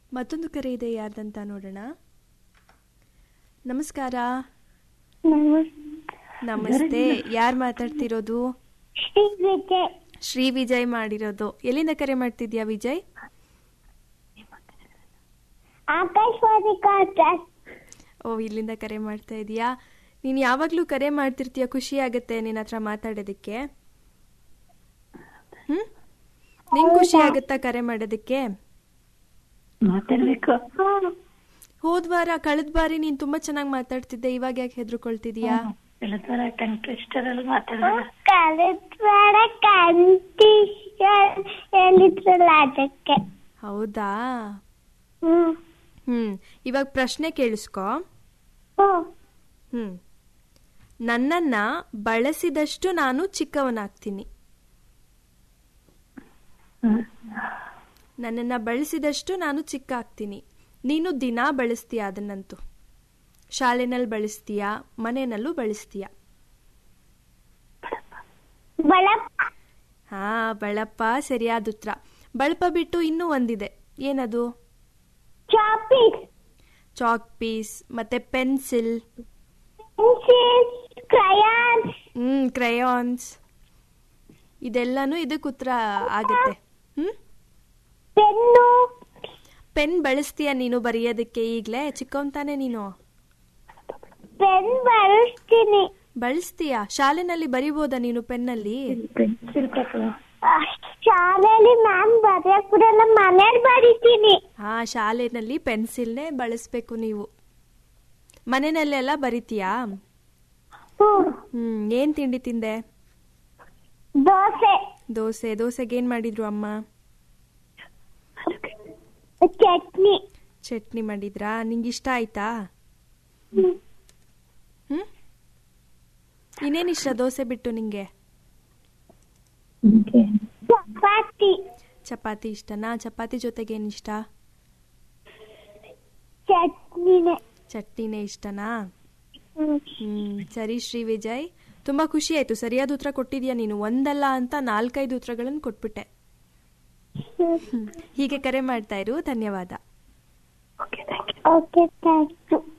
ಮತ್ತೊಂದು ಕರೆ ಇದೆ ಯಾರ್ದಂತ ನೋಡೋಣ ನಮಸ್ಕಾರ ನಮಸ್ತೆ ಯಾರು ಮಾತಾಡ್ತಿರೋದು ಶ್ರೀ ವಿಜಯ್ ಶ್ರೀ ವಿಜಯ್ ಮಾಡಿರೋದು ಎಲ್ಲಿಂದ ಕರೆ ಮಾಡ್ತಿದ್ಯಾ ವಿಜಯ್ ಆಕಾಶವಾಣಿ ಕಾಂಟ್ರಾಕ್ಟ್ ಓ ಇಲ್ಲಿಂದ ಕರೆ ಮಾಡ್ತಾ ಇದೀಯಾ ನೀನು ಯಾವಾಗಲೂ ಕರೆ ಮಾಡ್ತಿರ್ತೀಯ ಖುಷಿ ಆಗುತ್ತೆ ನಿನ್ನ ಹತ್ರ ಮಾತಾಡೋದಕ್ಕೆ ಹ್ಮ್ ನಿಂಗೆ ಖುಷಿ ಆಗುತ್ತಾ ಕರೆ ಮಾಡೋದಕ್ಕೆ ಮಾತಾಡ್ಬೇಕು ಹೋದ್ ವಾರ ಕಳೆದ ಬಾರಿ ನೀನ್ ತುಂಬಾ ಚೆನ್ನಾಗಿ ಮಾತಾಡ್ತಿದ್ದೆ ಇವಾಗ ಯಾಕೆ ಹೆದರ್ಕೊಳ್ತಿದ್ಯಾ ಬೆಳತರ ಕಂಟ್ರಿಸ್ಟರಲ್ಲಿ ಮಾತಾಡೋದು ಕಲಿತ್ವಾಡ ಕಂಟಿಷನ್ ಹೇಳಿದ್ರಲ್ಲ ಅದಕ್ಕೆ ಹೌದಾ ಹ್ಮ್ ಹ್ಮ್ ಇವಾಗ ಪ್ರಶ್ನೆ ಕೇಳಿಸ್ಕೊ ಹ್ಮ್ ಹ್ಮ್ ನನ್ನನ್ನ ಬಳಸಿದಷ್ಟು ನಾನು ಚಿಕ್ಕವನಾಗ್ತೀನಿ ಹ್ಮ್. ನನ್ನನ್ನ ಬಳಸಿದಷ್ಟು ನಾನು ಚಿಕ್ಕ ಆಗ್ತೀನಿ ನೀನು ದಿನಾ ಬಳಸ್ತೀಯ ಅದನ್ನಂತೂ ಶಾಲೆನಲ್ಲಿ ಬಳಸ್ತೀಯ ಮನೆಯಲ್ಲೂ ಬಳಸ್ತೀಯ ಬಳಪ ಹಾ ಬಳಪ ಸರಿಯಾದ ಉತ್ತರ ಬಳಪ ಬಿಟ್ಟು ಇನ್ನೂ ಒಂದಿದೆ ಏನದು ಚಾಪೀಸ್ ಚಾಕ್ ಪೀಸ್ ಮತ್ತೆ pencil pencil crayons hmm crayons ಇದೆಲ್ಲಾನು ಇದಕ್ಕೆ ಉತ್ತರ ಆಗತ್ತೆ ಹ್ಮ್ ಪೆನ್ನು ಪೆನ್ ಬಳಸ್ತೀಯ ನೀನು ಬರೆಯೋದಕ್ಕೆ ಈಗ್ಲೇ ಚಿಕ್ಕವನ್ ತಾನೇ ನೀನು ಪೆನ್ ಬಳಸ್ತೀನಿ ಬಳಸ್ತೀಯ ಶಾಲೆನಲ್ಲಿ ಬರಿಬೋದಾ ನೀನು ಪೆನ್ನಲ್ಲಿ ಪೆನ್ಸಿಲ್ ಪಾಪ ಅಷ್ಟ್ ಶಾಲೆಯಲ್ಲಿ ಮ್ಯಾಮ್ ಬರೆಯಕ್ ಬಿಡಲ್ಲ ಮನೇಲಿ ಬರೀತೀನಿ ಹಾ ಶಾಲೆನಲ್ಲಿ ಪೆನ್ಸಿಲ್ನೇ ಬಳಸ್ಬೇಕು ನೀವು ಮನೆಯಲ್ಲೆಲ್ಲ ಬರಿತೀಯಾ ಹ್ಮ್ ಹ್ಮ್ ಏನ್ ತಿಂಡಿ ತಿಂದೆ ದೋಸೆ ದೋಸೆ ದೋಸೆಗೆ ಏನ್ ಮಾಡಿದ್ರು ಅಮ್ಮ ಚಟ್ನಿ ಚಟ್ನಿ ಮಾಡಿದ್ರಾ ನಿಂಗೆ ಇಷ್ಟ ಆಯ್ತಾ ಹ್ಮ್. ಹ್ಮ್ ಇನ್ನೇನ್ ಇಷ್ಟ ದೋಸೆ ಬಿಟ್ಟು ನಿಂಗೆ ನಿಮ್ಗೆ ಚಪಾತಿ ಚಪಾತಿ ಇಷ್ಟನಾ ಚಪಾತಿ ಜೊತೆಗೆ ಏನ್ ಇಷ್ಟ ಚಟ್ನಿನೇ ಚಟ್ನಿನೇ ಇಷ್ಟನಾ ಹ್ಮ್. ಹ್ಮ್ ಸರಿ ಶ್ರೀ ವಿಜಯ್ ತುಂಬಾ ಖುಷಿ ಆಯ್ತು ಸರಿಯಾದ ಉತ್ತರ ಕೊಟ್ಟಿದ್ಯಾ ನೀನು ಒಂದಲ್ಲ ಅಂತ ನಾಲ್ಕೈದು ಉತ್ತರಗಳನ್ನು ಕೊಟ್ಬಿಟ್ಟೆ ಹ್ಮ್. ಹೀಗೆ ಕರೆ ಮಾಡ್ತಾ ಇರು ಧನ್ಯವಾದ okay thank you okay thank you